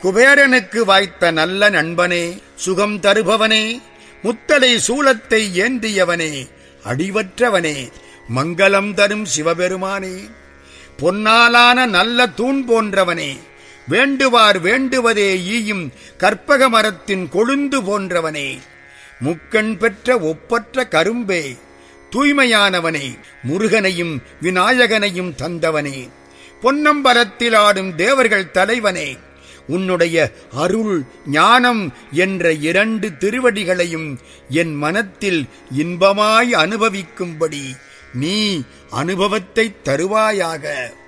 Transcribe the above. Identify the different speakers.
Speaker 1: குபேரனுக்கு வாய்த்த நல்ல நண்பனே சுகம் தருபவனே முத்தலை சூலத்தை ஏந்தியவனே அடிவற்றவனே மங்களம் தரும் சிவபெருமானே பொன்னாலான நல்ல தூண் போன்றவனே வேண்டுவார் வேண்டுவதே ஈயும் கற்பக மரத்தின் கொழுந்து போன்றவனே முக்கண் பெற்ற ஒப்பற்ற கரும்பே தூய்மையானவனே முருகனையும் விநாயகனையும் தந்தவனே பொன்னம்பலத்தில் ஆடும் தேவர்கள் தலைவனே உன்னுடைய அருள் ஞானம் என்ற இரண்டு திருவடிகளையும் என் மனத்தில் இன்பமாய் அனுபவிக்கும்படி நீ அனுபவத்தைத் தருவாயாக